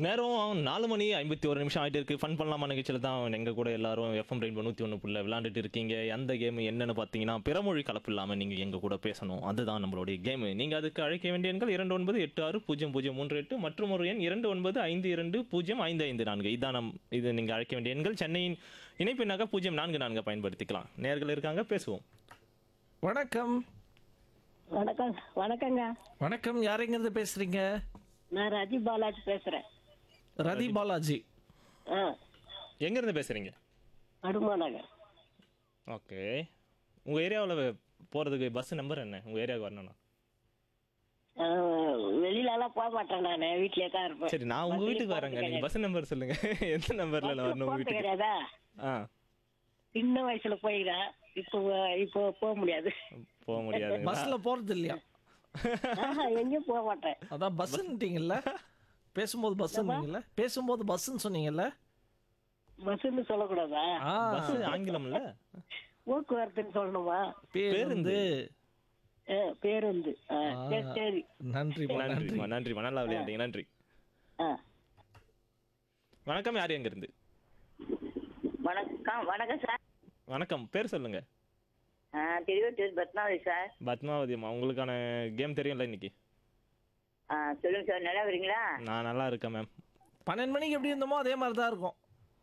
நேரம் நாலு மணி ஐம்பத்தி ஒரு நிமிஷம் ஆயிட்டு இருக்கு ஃபன் பண்ணலாமா நிகழ்ச்சியில் தான் எங்க கூட எல்லாரும் எஃப்எம் ரெயின்போ நூற்றி ஒன்று புள்ள விளாண்டுட்டு இருக்கீங்க அந்த கேம் என்னன்னு பார்த்தீங்கன்னா பிறமொழி கலப்பு இல்லாமல் நீங்கள் எங்க கூட பேசணும் அதுதான் நம்மளுடைய கேம் நீங்கள் அதுக்கு அழைக்க வேண்டிய எண்கள் இரண்டு ஒன்பது எட்டு ஆறு பூஜ்ஜியம் பூஜ்ஜியம் மூன்று எட்டு மற்றும் ஒரு எண் இரண்டு ஒன்பது ஐந்து இரண்டு பூஜ்ஜியம் ஐந்து ஐந்து நான்கு இதான் நம் இது நீங்கள் அழைக்க வேண்டிய எண்கள் சென்னையின் இணைப்பினாக பூஜ்ஜியம் நான்கு நான்கு பயன்படுத்திக்கலாம் நேர்கள் இருக்காங்க பேசுவோம் வணக்கம் வணக்கம் வணக்கங்க வணக்கம் யாரெங்கிருந்து பேசுறீங்க நான் ரஜி பாலாஜி பேசுறேன் ரதி பாலாஜி ஆ எங்கேருந்து பேசுகிறீங்க அடுமா நகர் ஓகே உங்கள் ஏரியாவில் போகிறதுக்கு பஸ் நம்பர் என்ன உங்கள் ஏரியாவுக்கு வரணும்னா ஆ, வெளியிலலாம் போக மாட்டேன் நான் வீட்லயே தான் இருப்பேன் சரி நான் உங்க வீட்டுக்கு வரேங்க நீங்க பஸ் நம்பர் சொல்லுங்க எந்த நம்பர்ல நான் வரணும் உங்க போறது வீட்டுக்கு கிடையாதா ஆ சின்ன வயசுல போயிக்கிறேன் இப்போ இப்போ போக முடியாது போக முடியாது பஸ்ல போறது இல்லையா ஆஹா, எங்கேயும் போக மாட்டேன் அதான் பஸ்ன்னுட்டீங்கல்ல பேசும்போது பஸ்ஸுன்னீங்கல்ல பேசும்போது பஸ்ன்னு சொன்னீங்கல்ல பஸ்ன்னு சொல்லக்கூடாதா ஆ பஸ் ஆங்கிலம்ல போக்குவரத்துன்னு சொல்லணுமா பேருந்து ஆ, பேருந்து ஆ, சரி சரி நன்றி நன்றி நன்றிம்மா நன்றிம்மா நல்லா விளையாண்டீங்க நன்றி ஆ வணக்கம் யார் எங்க இருந்து வணக்கம் வணக்கம் சார் வணக்கம் பேர் சொல்லுங்க ஆ, திருவட்டூர் பத்மாவதி சார் பத்மாவதி அம்மா உங்களுக்கான கேம் தெரியும்ல இன்னைக்கு ஆ, சொல்லுங்க சார் நல்லா வரீங்களா நான் நல்லா இருக்கேன் மேம் பன்னெண்டு மணிக்கு எப்படி இருந்தோமோ அதே மாதிரி தான் இருக்கும்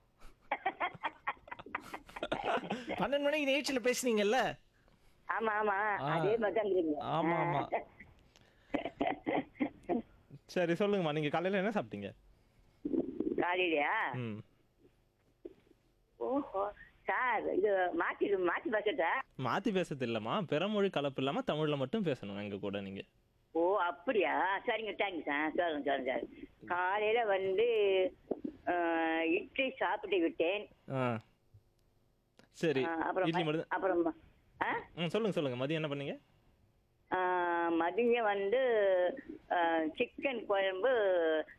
பன்னெண்டு மணிக்கு நிகழ்ச்சியில் பேசுனீங்கல்ல ஆமா ஆமா ஆ. அதே மாதிரி தான் இருக்கீங்க ஆமா ஆமா சரி சொல்லுங்கம்மா நீங்க காலையில என்ன சாப்பிட்டீங்க காலையிலயா ம் ஓஹோ சார் இது மாத்தி மாத்தி பேசுறதா மாத்தி பேசுறது இல்லம்மா பிறமொழி கலப்பு இல்லாம தமிழ்ல மட்டும் பேசணும் எங்க கூட நீங்க ஓ அப்படியா சரிங்க தேங்க்யூ சார் சொல்லுங்க சொல்லுங்க சார் காலையில வந்து ஆ, இட்லி சாப்பிட்டு விட்டேன் ஆ சரி ஆ, அப்புறம் இட்லி ம- மட்டும் அப்புறம் ஆ ம் சொல்லுங்க சொல்லுங்க மதியம் என்ன பண்ணீங்க ஆ, மதியம் வந்து சிக்கன் குழம்பு